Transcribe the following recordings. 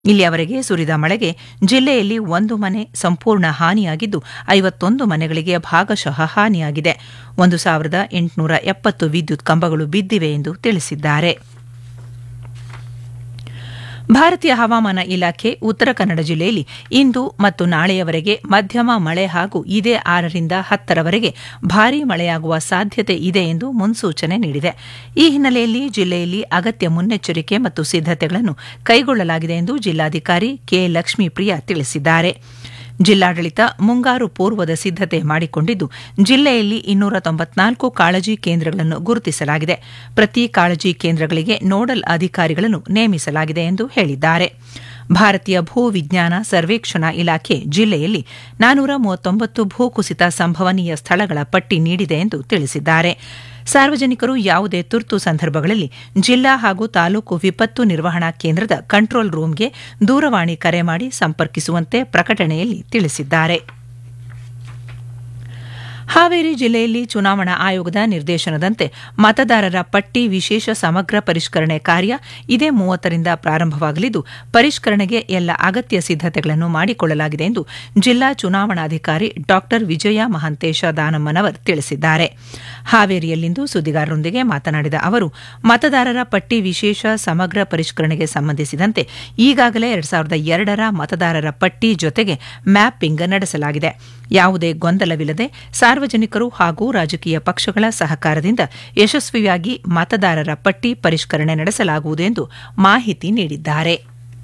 ಇಲ್ಲಿಯವರೆಗೆ ಸುರಿದ ಮಳೆಗೆ ಜಿಲ್ಲೆಯಲ್ಲಿ ಒಂದು ಮನೆ ಸಂಪೂರ್ಣ ಹಾನಿಯಾಗಿದ್ದು ಐವತ್ತೊಂದು ಮನೆಗಳಿಗೆ ಭಾಗಶಃ ಹಾನಿಯಾಗಿದೆ ಒಂದು ಸಾವಿರದ ಎಂಟುನೂರ ಎಪ್ಪತ್ತು ವಿದ್ಯುತ್ ಕಂಬಗಳು ಬಿದ್ದಿವೆ ಎಂದು ತಿಳಿಸಿದ್ದಾರೆ ಭಾರತೀಯ ಹವಾಮಾನ ಇಲಾಖೆ ಉತ್ತರ ಕನ್ನಡ ಜಿಲ್ಲೆಯಲ್ಲಿ ಇಂದು ಮತ್ತು ನಾಳೆಯವರೆಗೆ ಮಧ್ಯಮ ಮಳೆ ಹಾಗೂ ಇದೇ ಆರರಿಂದ ಹತ್ತರವರೆಗೆ ಭಾರೀ ಮಳೆಯಾಗುವ ಸಾಧ್ಯತೆ ಇದೆ ಎಂದು ಮುನ್ಸೂಚನೆ ನೀಡಿದೆ ಈ ಹಿನ್ನೆಲೆಯಲ್ಲಿ ಜಿಲ್ಲೆಯಲ್ಲಿ ಅಗತ್ಯ ಮುನ್ನೆಚ್ಚರಿಕೆ ಮತ್ತು ಸಿದ್ದತೆಗಳನ್ನು ಕೈಗೊಳ್ಳಲಾಗಿದೆ ಎಂದು ಜಿಲ್ಲಾಧಿಕಾರಿ ಕೆ ಲಕ್ಷ್ಮೀಪ್ರಿಯ ತಿಳಿಸಿದ್ದಾರೆ ಜಿಲ್ಲಾಡಳಿತ ಮುಂಗಾರು ಪೂರ್ವದ ಸಿದ್ದತೆ ಮಾಡಿಕೊಂಡಿದ್ದು ಜಿಲ್ಲೆಯಲ್ಲಿ ಇನ್ನೂರ ತೊಂಬತ್ನಾಲ್ಕು ಕಾಳಜಿ ಕೇಂದ್ರಗಳನ್ನು ಗುರುತಿಸಲಾಗಿದೆ ಪ್ರತಿ ಕಾಳಜಿ ಕೇಂದ್ರಗಳಿಗೆ ನೋಡಲ್ ಅಧಿಕಾರಿಗಳನ್ನು ನೇಮಿಸಲಾಗಿದೆ ಎಂದು ಹೇಳಿದ್ದಾರೆ ಭಾರತೀಯ ಭೂ ವಿಜ್ಞಾನ ಸರ್ವೇಕ್ಷಣಾ ಇಲಾಖೆ ಜಿಲ್ಲೆಯಲ್ಲಿ ನಾನೂರ ಮೂವತ್ತೊಂಬತ್ತು ಭೂಕುಸಿತ ಸಂಭವನೀಯ ಸ್ಥಳಗಳ ಪಟ್ಟಿ ನೀಡಿದೆ ಎಂದು ತಿಳಿಸಿದ್ದಾರೆ ಸಾರ್ವಜನಿಕರು ಯಾವುದೇ ತುರ್ತು ಸಂದರ್ಭಗಳಲ್ಲಿ ಜಿಲ್ಲಾ ಹಾಗೂ ತಾಲೂಕು ವಿಪತ್ತು ನಿರ್ವಹಣಾ ಕೇಂದ್ರದ ಕಂಟ್ರೋಲ್ ರೂಂಗೆ ದೂರವಾಣಿ ಕರೆ ಮಾಡಿ ಸಂಪರ್ಕಿಸುವಂತೆ ಪ್ರಕಟಣೆಯಲ್ಲಿ ತಿಳಿಸಿದ್ದಾರೆ ಹಾವೇರಿ ಜಿಲ್ಲೆಯಲ್ಲಿ ಚುನಾವಣಾ ಆಯೋಗದ ನಿರ್ದೇಶನದಂತೆ ಮತದಾರರ ಪಟ್ಟಿ ವಿಶೇಷ ಸಮಗ್ರ ಪರಿಷ್ಕರಣೆ ಕಾರ್ಯ ಇದೇ ಮೂವತ್ತರಿಂದ ಪ್ರಾರಂಭವಾಗಲಿದ್ದು ಪರಿಷ್ಕರಣೆಗೆ ಎಲ್ಲ ಅಗತ್ಯ ಸಿದ್ದತೆಗಳನ್ನು ಮಾಡಿಕೊಳ್ಳಲಾಗಿದೆ ಎಂದು ಜಿಲ್ಲಾ ಚುನಾವಣಾಧಿಕಾರಿ ಡಾ ವಿಜಯ ಮಹಾಂತೇಶ ದಾನಮ್ಮನವರ್ ತಿಳಿಸಿದ್ದಾರೆ ಹಾವೇರಿಯಲ್ಲಿಂದು ಸುದ್ದಿಗಾರರೊಂದಿಗೆ ಮಾತನಾಡಿದ ಅವರು ಮತದಾರರ ಪಟ್ಟಿ ವಿಶೇಷ ಸಮಗ್ರ ಪರಿಷ್ಕರಣೆಗೆ ಸಂಬಂಧಿಸಿದಂತೆ ಈಗಾಗಲೇ ಎರಡ್ ಸಾವಿರದ ಎರಡರ ಮತದಾರರ ಪಟ್ಟಿ ಜೊತೆಗೆ ಮ್ಯಾಪಿಂಗ್ ನಡೆಸಲಾಗಿದೆ ಯಾವುದೇ ಗೊಂದಲವಿಲ್ಲದೆ ಸಾರ್ವಜನಿಕರು ಹಾಗೂ ರಾಜಕೀಯ ಪಕ್ಷಗಳ ಸಹಕಾರದಿಂದ ಯಶಸ್ವಿಯಾಗಿ ಮತದಾರರ ಪಟ್ಟಿ ಪರಿಷ್ಕರಣೆ ನಡೆಸಲಾಗುವುದು ಎಂದು ಮಾಹಿತಿ ನೀಡಿದ್ದಾರೆ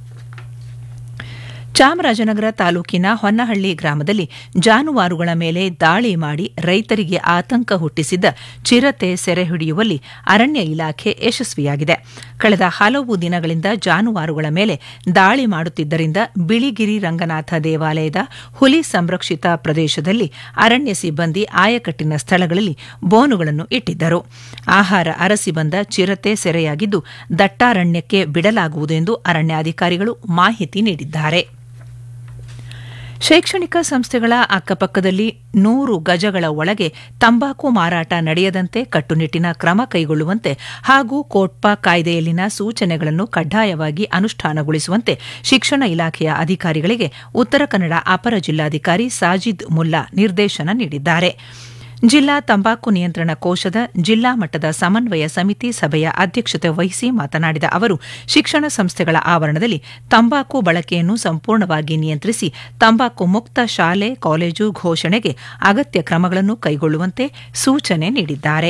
ಚಾಮರಾಜನಗರ ತಾಲೂಕಿನ ಹೊನ್ನಹಳ್ಳಿ ಗ್ರಾಮದಲ್ಲಿ ಜಾನುವಾರುಗಳ ಮೇಲೆ ದಾಳಿ ಮಾಡಿ ರೈತರಿಗೆ ಆತಂಕ ಹುಟ್ಟಿಸಿದ್ದ ಚಿರತೆ ಸೆರೆ ಹಿಡಿಯುವಲ್ಲಿ ಅರಣ್ಯ ಇಲಾಖೆ ಯಶಸ್ವಿಯಾಗಿದೆ ಕಳೆದ ಹಲವು ದಿನಗಳಿಂದ ಜಾನುವಾರುಗಳ ಮೇಲೆ ದಾಳಿ ಮಾಡುತ್ತಿದ್ದರಿಂದ ಬಿಳಿಗಿರಿ ರಂಗನಾಥ ದೇವಾಲಯದ ಹುಲಿ ಸಂರಕ್ಷಿತ ಪ್ರದೇಶದಲ್ಲಿ ಅರಣ್ಯ ಸಿಬ್ಬಂದಿ ಆಯಕಟ್ಟಿನ ಸ್ಥಳಗಳಲ್ಲಿ ಬೋನುಗಳನ್ನು ಇಟ್ಟಿದ್ದರು ಆಹಾರ ಅರಸಿ ಬಂದ ಚಿರತೆ ಸೆರೆಯಾಗಿದ್ದು ದಟ್ಟಾರಣ್ಯಕ್ಕೆ ಬಿಡಲಾಗುವುದು ಎಂದು ಅರಣ್ಯಾಧಿಕಾರಿಗಳು ಮಾಹಿತಿ ನೀಡಿದ್ದಾರೆ ಶೈಕ್ಷಣಿಕ ಸಂಸ್ಥೆಗಳ ಅಕ್ಕಪಕ್ಕದಲ್ಲಿ ನೂರು ಗಜಗಳ ಒಳಗೆ ತಂಬಾಕು ಮಾರಾಟ ನಡೆಯದಂತೆ ಕಟ್ಟುನಿಟ್ಟಿನ ಕ್ರಮ ಕೈಗೊಳ್ಳುವಂತೆ ಹಾಗೂ ಕೋಟ್ಪಾ ಕಾಯ್ದೆಯಲ್ಲಿನ ಸೂಚನೆಗಳನ್ನು ಕಡ್ಡಾಯವಾಗಿ ಅನುಷ್ಠಾನಗೊಳಿಸುವಂತೆ ಶಿಕ್ಷಣ ಇಲಾಖೆಯ ಅಧಿಕಾರಿಗಳಿಗೆ ಉತ್ತರ ಕನ್ನಡ ಅಪರ ಜಿಲ್ಲಾಧಿಕಾರಿ ಸಾಜಿದ್ ಮುಲ್ಲಾ ನಿರ್ದೇಶನ ನೀಡಿದ್ದಾರೆ ಜಿಲ್ಲಾ ತಂಬಾಕು ನಿಯಂತ್ರಣ ಕೋಶದ ಜಿಲ್ಲಾ ಮಟ್ಟದ ಸಮನ್ವಯ ಸಮಿತಿ ಸಭೆಯ ಅಧ್ಯಕ್ಷತೆ ವಹಿಸಿ ಮಾತನಾಡಿದ ಅವರು ಶಿಕ್ಷಣ ಸಂಸ್ಥೆಗಳ ಆವರಣದಲ್ಲಿ ತಂಬಾಕು ಬಳಕೆಯನ್ನು ಸಂಪೂರ್ಣವಾಗಿ ನಿಯಂತ್ರಿಸಿ ತಂಬಾಕು ಮುಕ್ತ ಶಾಲೆ ಕಾಲೇಜು ಘೋಷಣೆಗೆ ಅಗತ್ಯ ಕ್ರಮಗಳನ್ನು ಕೈಗೊಳ್ಳುವಂತೆ ಸೂಚನೆ ನೀಡಿದ್ದಾರೆ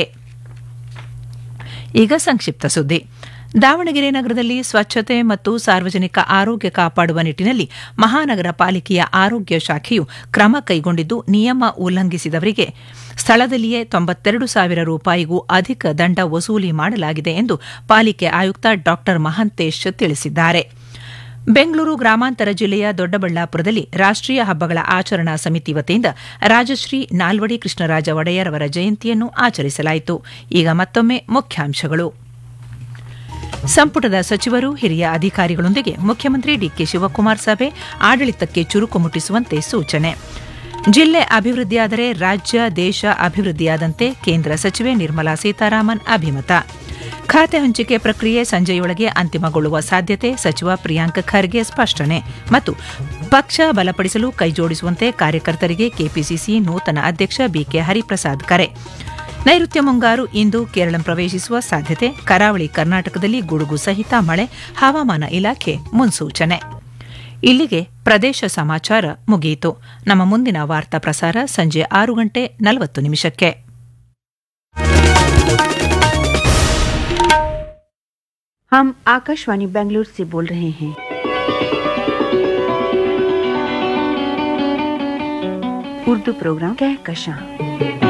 ಈಗ ಸಂಕ್ಷಿಪ್ತ ಸುದ್ದಿ ದಾವಣಗೆರೆ ನಗರದಲ್ಲಿ ಸ್ವಚ್ಛತೆ ಮತ್ತು ಸಾರ್ವಜನಿಕ ಆರೋಗ್ಯ ಕಾಪಾಡುವ ನಿಟ್ಟಿನಲ್ಲಿ ಮಹಾನಗರ ಪಾಲಿಕೆಯ ಆರೋಗ್ಯ ಶಾಖೆಯು ಕ್ರಮ ಕೈಗೊಂಡಿದ್ದು ನಿಯಮ ಉಲ್ಲಂಘಿಸಿದವರಿಗೆ ಸ್ಥಳದಲ್ಲಿಯೇ ತೊಂಬತ್ತೆರಡು ಸಾವಿರ ರೂಪಾಯಿಗೂ ಅಧಿಕ ದಂಡ ವಸೂಲಿ ಮಾಡಲಾಗಿದೆ ಎಂದು ಪಾಲಿಕೆ ಆಯುಕ್ತ ಡಾ ಮಹಾಂತೇಶ್ ತಿಳಿಸಿದ್ದಾರೆ ಬೆಂಗಳೂರು ಗ್ರಾಮಾಂತರ ಜಿಲ್ಲೆಯ ದೊಡ್ಡಬಳ್ಳಾಪುರದಲ್ಲಿ ರಾಷ್ಟೀಯ ಹಬ್ಬಗಳ ಆಚರಣಾ ಸಮಿತಿ ವತಿಯಿಂದ ರಾಜಶ್ರೀ ನಾಲ್ವಡಿ ಕೃಷ್ಣರಾಜ ಒಡೆಯರ್ ಅವರ ಜಯಂತಿಯನ್ನು ಆಚರಿಸಲಾಯಿತು ಈಗ ಮತ್ತೊಮ್ಮೆ ಮುಖ್ಯಾಂಶಗಳು ಸಂಪುಟದ ಸಚಿವರು ಹಿರಿಯ ಅಧಿಕಾರಿಗಳೊಂದಿಗೆ ಮುಖ್ಯಮಂತ್ರಿ ಡಿಕೆ ಶಿವಕುಮಾರ್ ಸಭೆ ಆಡಳಿತಕ್ಕೆ ಚುರುಕು ಮುಟ್ಟಿಸುವಂತೆ ಸೂಚನೆ ಜಿಲ್ಲೆ ಅಭಿವೃದ್ಧಿಯಾದರೆ ರಾಜ್ಯ ದೇಶ ಅಭಿವೃದ್ಧಿಯಾದಂತೆ ಕೇಂದ್ರ ಸಚಿವೆ ನಿರ್ಮಲಾ ಸೀತಾರಾಮನ್ ಅಭಿಮತ ಖಾತೆ ಹಂಚಿಕೆ ಪ್ರಕ್ರಿಯೆ ಸಂಜೆಯೊಳಗೆ ಅಂತಿಮಗೊಳ್ಳುವ ಸಾಧ್ಯತೆ ಸಚಿವ ಪ್ರಿಯಾಂಕ್ ಖರ್ಗೆ ಸ್ಪಷ್ಟನೆ ಮತ್ತು ಪಕ್ಷ ಬಲಪಡಿಸಲು ಕೈಜೋಡಿಸುವಂತೆ ಕಾರ್ಯಕರ್ತರಿಗೆ ಕೆಪಿಸಿಸಿ ನೂತನ ಅಧ್ಯಕ್ಷ ಬಿಕೆ ಹರಿಪ್ರಸಾದ್ ಕರೆ ನೈಋತ್ಯ ಮುಂಗಾರು ಇಂದು ಕೇರಳ ಪ್ರವೇಶಿಸುವ ಸಾಧ್ಯತೆ ಕರಾವಳಿ ಕರ್ನಾಟಕದಲ್ಲಿ ಗುಡುಗು ಸಹಿತ ಮಳೆ ಹವಾಮಾನ ಇಲಾಖೆ ಮುನ್ಸೂಚನೆ ಇಲ್ಲಿಗೆ ಪ್ರದೇಶ ಸಮಾಚಾರ ಮುಗಿಯಿತು ನಮ್ಮ ಮುಂದಿನ ವಾರ್ತಾ ಪ್ರಸಾರ ಸಂಜೆ ಆರು ಗಂಟೆ ನಲವತ್ತು ನಿಮಿಷಕ್ಕೆ हम आकाशवाणी बेंगलुरु से बोल रहे हैं उर्दू प्रोग्राम कह कशा